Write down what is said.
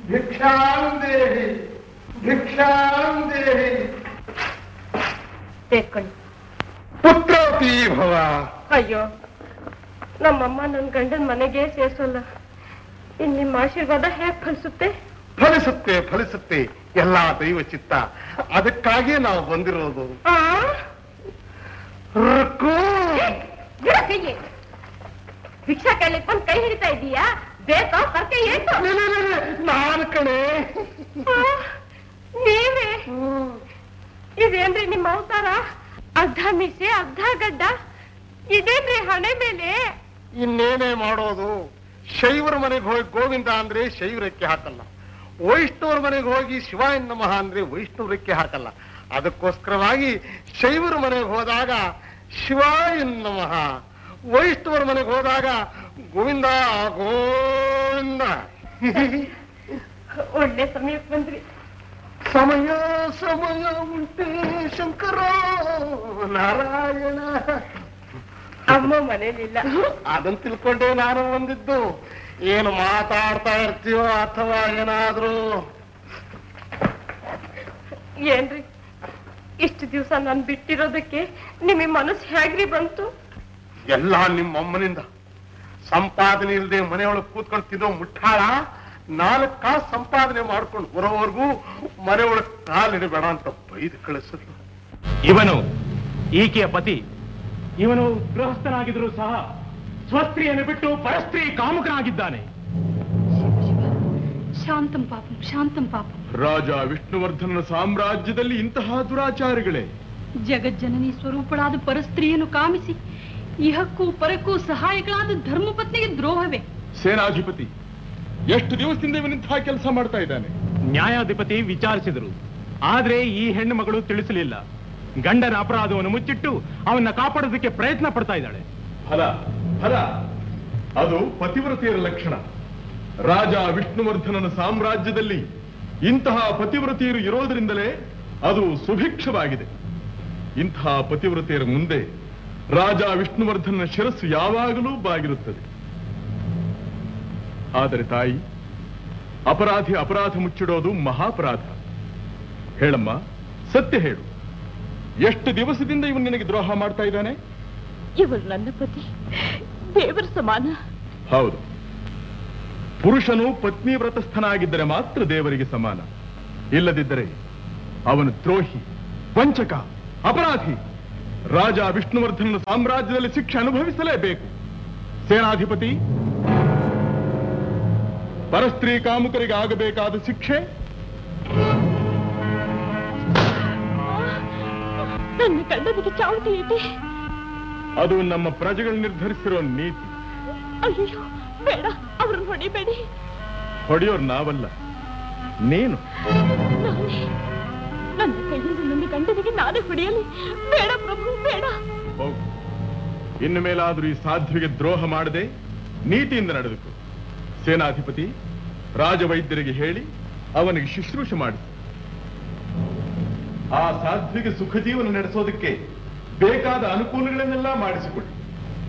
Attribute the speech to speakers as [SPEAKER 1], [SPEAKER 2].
[SPEAKER 1] ಭಿಕ್ಷಾಂ ದೇಹಿ ಭಿಕ್ಷಾಂ ದೇಹಿ
[SPEAKER 2] ಸೇರ್ಕೊಳ್ಳಿ
[SPEAKER 1] ಪುತ್ರೋತಿ ಭವ
[SPEAKER 2] ಅಯ್ಯೋ ನಮ್ಮಮ್ಮ ನನ್ನ ಗಂಡನ ಮನೆಗೆ ಸೇರ್ಸೋಲ್ಲ ಇನ್ ನಿಮ್ಮ ಆಶೀರ್ವಾದ ಹೇಗ್ ಫಲಿಸುತ್ತೆ
[SPEAKER 1] ಫಲಿಸುತ್ತೆ ಫಲಿಸುತ್ತೆ ಎಲ್ಲಾ ದೈವ ಚಿತ್ತ ಅದಕ್ಕಾಗಿ ನಾವು ಬಂದಿರೋದು
[SPEAKER 2] ಆ?
[SPEAKER 1] ರುಕ್ಕು.
[SPEAKER 2] ಬಿಡು ಕೈಗೆ. ಭಿಕ್ಷಾ ಕೇಳಲಿಕ್ಕೆ ಬಂದ್ ಕೈ ಹಿಡಿತಾ ಇದೀಯಾ ಬೇಕಾ ಕರ್ಕೆ ಏನು
[SPEAKER 1] ಲೇ, ಲೇ, ಲೇ, ಲೇ, ನಾನ್ ಕಣೆ
[SPEAKER 2] ಆ, ನೀವೇ ಇದೇನ್ರಿ ನಿಮ್ಮ ಅವತಾರ ಅರ್ಧ ಮೀಸೆ ಅರ್ಧ ಗಡ್ಡ ಇದೇನ್ರಿ ಹಣೆ ಮೇಲೆ
[SPEAKER 1] ಇನ್ನೇನೇ ಮಾಡೋದು ಶೈವರ ಮನೆಗೆ ಹೋಗಿ ಗೋವಿಂದ ಅಂದ್ರೆ ಶೈವರಕ್ಕೆ ಹಾಕಲ್ಲ ವೈಷ್ಣವರ ಮನೆಗೆ ಹೋಗಿ ಶಿವಾಯ ನಮಃ ಅಂದ್ರೆ ವೈಷ್ಣವರಕ್ಕೆ ಹಾಕಲ್ಲ ಅದಕ್ಕೋಸ್ಕರವಾಗಿ ಶೈವರ ಮನೆಗೆ ಹೋದಾಗ ಶಿವಾಯ ನಮಃ ವೈಷ್ಣವರ ಮನೆಗೆ ಹೋದಾಗ ಗೋವಿಂದ ಗೋವಿಂದ
[SPEAKER 2] ಒಳ್ಳೆ ಸಮಯಕ್ಕೆ ಬಂದ್ರಿ
[SPEAKER 1] ಸಮಯ ಸಮಯ ಉಂಟೆ ಶಂಕರ ನಾರಾಯಣ
[SPEAKER 2] ಅಮ್ಮ ಮನೇಲಿಲ್ಲ
[SPEAKER 1] ಅದನ್ನ ತಿಳ್ಕೊಂಡೇ ನಾನು ಬಂದಿದ್ದು ಏನು ಮಾತಾಡ್ತಾ ಇರ್ತೀಯೋ ಅಥವಾ ಏನಾದ್ರೂ
[SPEAKER 2] ಏನ್ರಿ ಇಷ್ಟು ದಿವಸ ನಾನ್ ಬಿಟ್ಟಿರೋದಕ್ಕೆ ನಿಮಗೆ ಮನಸ್ಸು ಹೇಗ್ರಿ ಬಂತು
[SPEAKER 1] ಎಲ್ಲ ನಿಮ್ಮಮ್ಮನಿಂದ ಸಂಪಾದನೆ ಇಲ್ಲದೆ ಮನೆಯೊಳಗೆ ಕೂತ್ಕೊಂಡು ತಿನ್ನೋ ಮುಟ್ಟಾಳ ನಾಲ್ಕು ಕಾಸು ಸಂಪಾದನೆ ಮಾಡ್ಕೊಂಡು ಬರೋವರೆಗೂ ಮನೆಯೊಳಗೆ ಕಾಲಿಡಬೇಡ ಅಂತ ಬೈದು ಕಳಿಸಿದ್ರು
[SPEAKER 3] ಇವನು ಈಕೆಯ ಪತಿ ಇವನು ಗೃಹಸ್ಥನಾಗಿದ್ರು ಸಹ ಸ್ವಸ್ತ್ರೀಯನ್ನು ಬಿಟ್ಟು ಪರಸ್ತ್ರೀ ಕಾಮುಕನಾಗಿದ್ದಾನೆ
[SPEAKER 4] ಶಾಂತಂ ಪಾಪಂ ಶಾಂತಂ ಪಾಪಂ
[SPEAKER 5] ರಾಜ ವಿಷ್ಣುವರ್ಧನನ ಸಾಮ್ರಾಜ್ಯದಲ್ಲಿ ಇಂತಹ ದುರಾಚಾರಿಗಳೇ
[SPEAKER 4] ಜಗಜ್ಜನನಿ ಸ್ವರೂಪಳಾದ ಪರಸ್ತ್ರೀಯನ್ನು ಕಾಮಿಸಿ ಇಹಕ್ಕೂ ಪರಕ್ಕೂ ಸಹಾಯಕಳಾದ ಧರ್ಮಪತ್ನಿಗೆ ದ್ರೋಹವೇ
[SPEAKER 5] ಸೇನಾಧಿಪತಿ ಎಷ್ಟು ದಿವಸದಿಂದ ಇವನಿಂತಹ ಕೆಲಸ ಮಾಡ್ತಾ ಇದ್ದಾನೆ
[SPEAKER 3] ನ್ಯಾಯಾಧಿಪತಿ ವಿಚಾರಿಸಿದರು ಆದ್ರೆ ಈ ಹೆಣ್ಣು ಮಗಳು ತಿಳಿಸಲಿಲ್ಲ ಗಂಡನ ಅಪರಾಧವನ್ನು ಮುಚ್ಚಿಟ್ಟು ಅವನ್ನ ಕಾಪಾಡೋದಕ್ಕೆ ಪ್ರಯತ್ನ ಪಡ್ತಾ ಇದ್ದಾಳೆ
[SPEAKER 5] ಫಲ ಫಲ ಅದು ಪತಿವ್ರತೆಯರ ಲಕ್ಷಣ ರಾಜ ವಿಷ್ಣುವರ್ಧನನ ಸಾಮ್ರಾಜ್ಯದಲ್ಲಿ ಇಂತಹ ಪತಿವ್ರತೆಯರು ಇರೋದರಿಂದಲೇ ಅದು ಸುಭಿಕ್ಷವಾಗಿದೆ ಇಂತಹ ಪತಿವ್ರತೆಯರ ಮುಂದೆ ರಾಜ ವಿಷ್ಣುವರ್ಧನನ ಶಿರಸ್ಸು ಯಾವಾಗಲೂ ಬಾಗಿರುತ್ತದೆ ಆದರೆ ತಾಯಿ ಅಪರಾಧಿ ಅಪರಾಧ ಮುಚ್ಚಿಡೋದು ಮಹಾಪರಾಧ ಹೇಳಮ್ಮ ಸತ್ಯ ಹೇಳು ಎಷ್ಟು ದಿವಸದಿಂದ ಇವನು ನಿನಗೆ ದ್ರೋಹ ಮಾಡ್ತಾ ಇದ್ದಾನೆ
[SPEAKER 4] ಇವರು ನನ್ನ ಪತಿ ದೇವರ ಸಮಾನ
[SPEAKER 5] ಹೌದು ಪುರುಷನು ಪತ್ನಿ ವ್ರತಸ್ಥನಾಗಿದ್ದರೆ ಮಾತ್ರ ದೇವರಿಗೆ ಸಮಾನ ಇಲ್ಲದಿದ್ದರೆ ಅವನು ದ್ರೋಹಿ ವಂಚಕ ಅಪರಾಧಿ ರಾಜ ವಿಷ್ಣುವರ್ಧನನ ಸಾಮ್ರಾಜ್ಯದಲ್ಲಿ ಶಿಕ್ಷೆ ಅನುಭವಿಸಲೇಬೇಕು ಸೇನಾಧಿಪತಿ ಪರಸ್ತ್ರೀ ಕಾಮುಕರಿಗೆ ಆಗಬೇಕಾದ ಶಿಕ್ಷೆ
[SPEAKER 4] ನನ್ನ ಗಂಡನಿಗೆ ಚಾವಟಿ ಇದೆ
[SPEAKER 5] ಅದು ನಮ್ಮ ಪ್ರಜೆಗಳು ನಿರ್ಧರಿಸಿರೋ ನೀತಿ
[SPEAKER 4] ಅಯ್ಯೋ ಬೇಡ ಅವ್ರನ್ನ ಹೊಡಿಬೇಡಿ
[SPEAKER 5] ಹೊಡೆಯೋರು ನಾವಲ್ಲ ನೀನು
[SPEAKER 4] ನಾನೇ ನನ್ನ ಕೈಯಿಂದ ನನ್ನ ಗಂಡನಿಗೆ ನಾನೇ ಹೊಡೆಯಲಿ ಬೇಡ ಪ್ರಭು ಬೇಡ
[SPEAKER 5] ಹೋಗು ಇನ್ನು ಮೇಲಾದ್ರೂ ಈ ಸಾಧ್ವಿಗೆ ದ್ರೋಹ ಮಾಡದೆ ನೀತಿಯಿಂದ ನಡೆದುಕೊ ಸೇನಾಧಿಪತಿ ರಾಜವೈದ್ಯರಿಗೆ ಹೇಳಿ ಅವನಿಗೆ ಶುಶ್ರೂಷೆ ಮಾಡಿಸಿ ಆ ಸಾಧ್ವಿಗೆ ಸುಖ ಜೀವನ ನಡೆಸೋದಕ್ಕೆ ಬೇಕಾದ ಅನುಕೂಲಗಳನ್ನೆಲ್ಲ ಮಾಡಿಸಿಕೊಡಿ